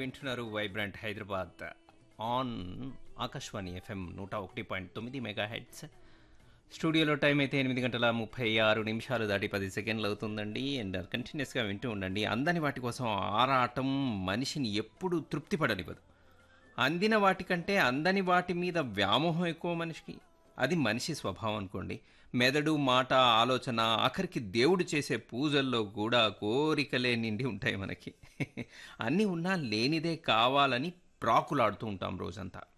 వింటున్నారు vibrant Hyderabad on Akashvani FM నూట ఒకటి పాయింట్ తొమ్మిది మెగా హెడ్స్ స్టూడియోలో టైం అయితే ఎనిమిది గంటల ముప్పై ఆరు నిమిషాలు దాటి పది సెకండ్లు అవుతుందండి అండ్ కంటిన్యూస్గా వింటూ ఉండండి అందని వాటి కోసం ఆరాటం మనిషిని ఎప్పుడూ తృప్తి పడనివ్వదు అందిన వాటికంటే అందని వాటి మీద వ్యామోహం ఎక్కువ మనిషికి అది మనిషి స్వభావం అనుకోండి మెదడు మాట ఆలోచన ఆఖరికి దేవుడు చేసే పూజల్లో కూడా కోరికలే నిండి ఉంటాయి మనకి అన్నీ ఉన్నా లేనిదే కావాలని ప్రాకులాడుతూ ఉంటాం రోజంతా